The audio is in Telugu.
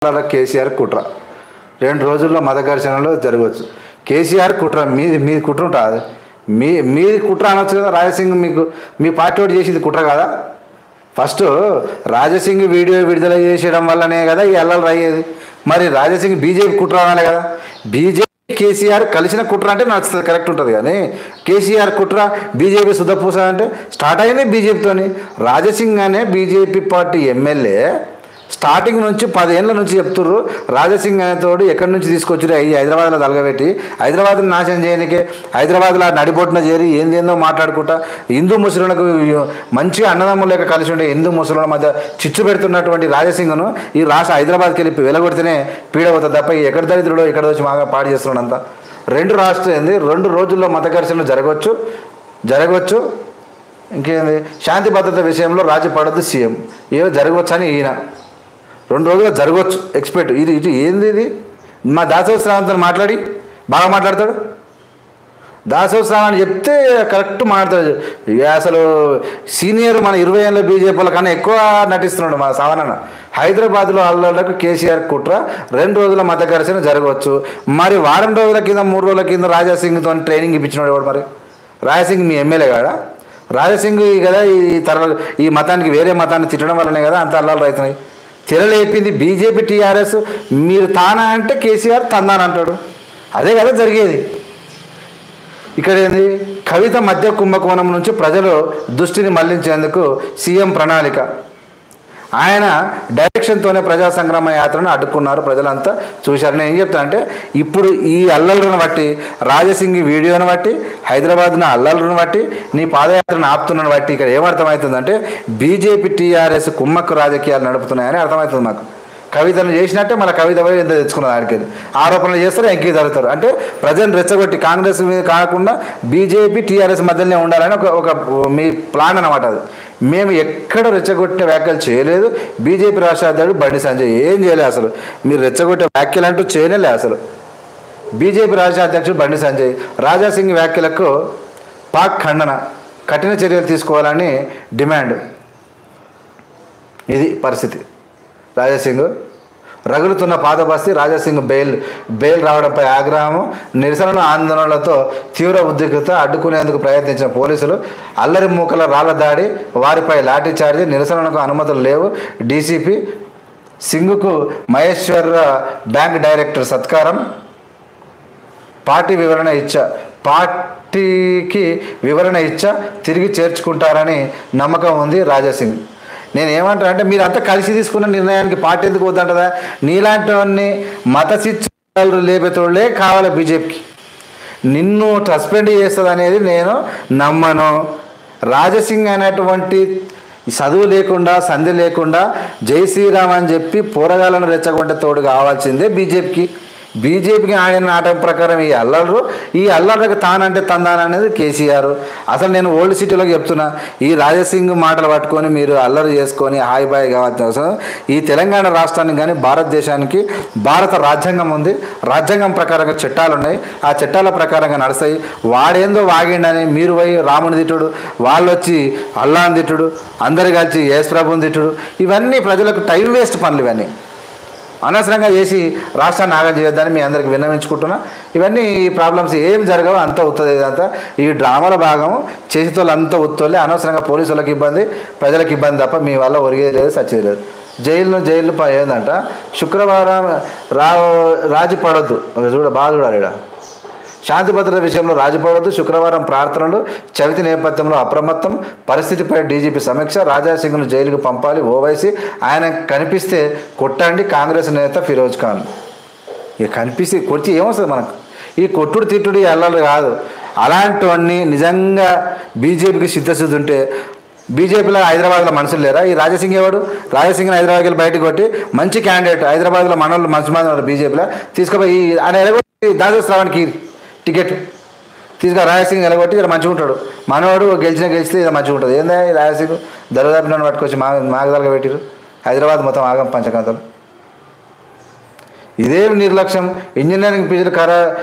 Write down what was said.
అలా కేసీఆర్ కుట్ర రెండు రోజుల్లో మత ఘర్షణలు జరగవచ్చు కేసీఆర్ కుట్ర మీది మీది కుట్ర ఉంటుంది మీ మీది కుట్ర అనొచ్చు కదా రాజసింగ్ మీకు మీ పార్టీ వాడు చేసింది కుట్ర కదా ఫస్ట్ రాజసింగ్ వీడియో విడుదల చేసేయడం వల్లనే కదా ఈ ఎల్లలు అయ్యేది మరి రాజసింగ్ బీజేపీ కుట్ర అనాలి కదా బీజేపీ కేసీఆర్ కలిసిన కుట్ర అంటే నచ్చుతుంది కరెక్ట్ ఉంటుంది కానీ కేసీఆర్ కుట్ర బీజేపీ శుద్ధపూస అంటే స్టార్ట్ అయింది బీజేపీతోని రాజసింగ్ అనే బీజేపీ పార్టీ ఎమ్మెల్యే స్టార్టింగ్ నుంచి పదేళ్ళ నుంచి చెప్తుర్రు రాజసింగ్ అనేతోడు ఎక్కడి నుంచి తీసుకొచ్చారు అయ్యి హైదరాబాద్లో తలగబెట్టి హైదరాబాద్ని నాశనం చేయడానికి హైదరాబాద్లో నడిబొట్టున చేరి ఏందేందో మాట్లాడుకుంటా హిందూ ముస్లింలకు మంచిగా అన్నదమ్ములు లేక కలిసి ఉండే హిందూ ముస్లింల మధ్య చిచ్చు పెడుతున్నటువంటి రాజసింగ్ను ఈ రాష్ట్ర హైదరాబాద్కి వెళ్ళి వెలగొడితేనే పీడవుతుంది తప్ప ఎక్కడ దరిద్రుడో ఇక్కడ వచ్చి బాగా పాడు చేస్తున్నాడంతా రెండు రాష్ట్రం ఏంది రెండు రోజుల్లో మత ఘర్షణలు జరగవచ్చు జరగవచ్చు ఇంకేంది శాంతి భద్రత విషయంలో రాజీ పడద్దు సీఎం ఏదో జరగవచ్చు అని ఈయన రెండు రోజులు జరగవచ్చు ఎక్స్పెక్ట్ ఇది ఇది ఏంది ఇది మా దాసోత్సవం శ్రావంతో మాట్లాడి బాగా మాట్లాడతాడు దాసోత్సవం అని చెప్తే కరెక్ట్ మాట్లాడతాడు ఇక అసలు సీనియర్ మన ఇరవై ఏళ్ళ బీజేపీల కన్నా ఎక్కువ నటిస్తున్నాడు మా సావనన్న హైదరాబాద్లో అల్లలకు కేసీఆర్ కుట్ర రెండు రోజుల మత ఘర్షణ జరగవచ్చు మరి వారం రోజుల కింద మూడు రోజుల కింద రాజాసింగ్తో ట్రైనింగ్ ఇప్పించినాడు ఎవడు మరి రాజాసింగ్ మీ ఎమ్మెల్యే కాడా రాజాసింగ్ ఈ కదా ఈ తర ఈ మతానికి వేరే మతాన్ని తిట్టడం వల్లనే కదా అంత అల్లాలు అవుతున్నాయి తెరలేపింది బీజేపీ టీఆర్ఎస్ మీరు తానా అంటే కేసీఆర్ తందాన అంటాడు అదే కదా జరిగేది ఇక్కడ ఏంది కవిత మధ్య కుంభకోణం నుంచి ప్రజలు దృష్టిని మళ్లించేందుకు సీఎం ప్రణాళిక ఆయన డైరెక్షన్తోనే ప్రజా సంగ్రామ యాత్రను అడ్డుకున్నారు ప్రజలంతా చూశారు నేను ఏం చెప్తానంటే ఇప్పుడు ఈ అల్లలను బట్టి రాజసింగి వీడియోను బట్టి హైదరాబాద్న అల్లలను బట్టి నీ పాదయాత్రను ఆపుతున్నను బట్టి ఇక్కడ ఏమర్థమవుతుందంటే బీజేపీ టీఆర్ఎస్ కుమ్మక్కు రాజకీయాలు నడుపుతున్నాయని అర్థమవుతుంది మాకు కవితను చేసినట్టే మన కవిత పోయి ఎంత తెచ్చుకున్నది ఆడికి ఆరోపణలు చేస్తారు ఎంకి జరుగుతారు అంటే ప్రజలను రెచ్చగొట్టి కాంగ్రెస్ మీద కాకుండా బీజేపీ టీఆర్ఎస్ మధ్యలోనే ఉండాలని ఒక ఒక మీ ప్లాన్ అనమాట అది మేము ఎక్కడ రెచ్చగొట్టే వ్యాఖ్యలు చేయలేదు బీజేపీ రాష్ట్ర అధ్యక్షుడు బండి సంజయ్ ఏం చేయలేదు అసలు మీరు రెచ్చగొట్టే వ్యాఖ్యలు అంటూ చేయలేదు అసలు బీజేపీ రాష్ట్ర అధ్యక్షుడు బండి సంజయ్ రాజాసింగ్ వ్యాఖ్యలకు పాక్ ఖండన కఠిన చర్యలు తీసుకోవాలని డిమాండ్ ఇది పరిస్థితి రాజాసింగ్ రగులుతున్న పాత బస్తీ రాజాసింగ్ బెయిల్ బెయిల్ రావడంపై ఆగ్రహం నిరసనలు ఆందోళనలతో తీవ్ర ఉద్రిక్తత అడ్డుకునేందుకు ప్రయత్నించిన పోలీసులు అల్లరి మూకల రాళ్ల దాడి వారిపై లాఠీచార్జ్ నిరసనలకు అనుమతులు లేవు డీసీపీ సింగ్కు మహేశ్వర్ బ్యాంక్ డైరెక్టర్ సత్కారం పార్టీ వివరణ ఇచ్చా పార్టీకి వివరణ ఇచ్చా తిరిగి చేర్చుకుంటారని నమ్మకం ఉంది రాజాసింగ్ నేను ఏమంటా అంటే మీరు అంతా కలిసి తీసుకున్న నిర్ణయానికి పార్టీ ఎందుకు వద్దంటదా నీలాంటి వాడిని మత శిక్షలు లేపేతోళ్ళే కావాలి బీజేపీకి నిన్ను సస్పెండ్ చేస్తుంది అనేది నేను నమ్మను రాజసింగ్ అనేటువంటి చదువు లేకుండా సంధి లేకుండా జై శ్రీరామ్ అని చెప్పి పోరగాలను రెచ్చగొట్టే తోడు కావాల్సిందే బీజేపీకి బీజేపీకి ఆడిన ఆటం ప్రకారం ఈ అల్లరు ఈ అల్లర్లకు తానంటే తందాన అనేది కేసీఆర్ అసలు నేను ఓల్డ్ సిటీలోకి చెప్తున్నా ఈ రాజసింగ్ మాటలు పట్టుకొని మీరు అల్లరి చేసుకొని హాయ్ బాయ్ కావాల్సిన అవసరం ఈ తెలంగాణ రాష్ట్రానికి కానీ భారతదేశానికి భారత రాజ్యాంగం ఉంది రాజ్యాంగం ప్రకారంగా చట్టాలు ఉన్నాయి ఆ చట్టాల ప్రకారంగా నడుస్తాయి వాడేందో వాగిండని మీరు పోయి రాముని తిట్టుడు వాళ్ళు వచ్చి అల్లాని తిట్టుడు అందరు కలిసి యేసు ప్రభుని తిట్టుడు ఇవన్నీ ప్రజలకు టైం వేస్ట్ పనులు ఇవన్నీ అనవసరంగా చేసి రాష్ట్రాన్ని ఆగం చేయొద్దని మీ అందరికి విన్నవించుకుంటున్నా ఇవన్నీ ఈ ప్రాబ్లమ్స్ ఏం జరగవు అంతా ఉత్తది ఇదంతా ఈ డ్రామాల భాగం చేసేతోళ్ళు అంతా ఉత్తోళ్ళే అనవసరంగా పోలీసులకు ఇబ్బంది ప్రజలకు ఇబ్బంది తప్ప మీ వల్ల ఒరిగేది లేదు సచ్చేది లేదు జైలు జైలు ప- ఏందంట శుక్రవారం రా రాజీ పడొద్దు చూడ బాగా చూడాలి ఈడ. శాంతి భద్రత విషయంలో రాజీపడవద్దు శుక్రవారం ప్రార్థనలు చవితి నేపథ్యంలో అప్రమత్తం పరిస్థితిపై డీజీపీ సమీక్ష రాజాసింగ్ను జైలుకు పంపాలి ఓవైసీ ఆయన కనిపిస్తే కొట్టండి కాంగ్రెస్ నేత ఫిరోజ్ ఖాన్ ఇక కనిపిస్తే కొట్టి ఏమొస్తుంది మనకు ఈ కొట్టుడు తిట్టుడు ఈ అల్లలు కాదు అలాంటివన్నీ నిజంగా బీజేపీకి సిద్ధశుద్ధి ఉంటే బీజేపీలో హైదరాబాద్లో మనుషులు లేరా ఈ రాజసింగ్ ఎవడు రాజసింగ్ని హైదరాబాద్కి వెళ్ళి బయటకు కొట్టి మంచి క్యాండిడేట్ హైదరాబాద్లో మనోళ్ళు మంచి మంది ఉన్నారు బీజేపీలో తీసుకుపోయి ఈ- ఆయన ఎలగొట్టి దాసోత్సవానికి టికెట్ తీసుకురా రాజసింగ్ ఎలగొట్టి ఇక్కడ మంచిగా ఉంటాడు మనవాడు గెలిచిన గెలిస్తే ఇది మంచిగా ఉంటుంది ఏందా ఈ రాజసింగ్ దరిదాపు పట్టుకొచ్చి మా మాగదలుగా పెట్టిరు హైదరాబాద్ మొత్తం ఆగం పంచకాంతలు ఇదేం నిర్లక్ష్యం ఇంజనీరింగ్ పీజీలు ఖరా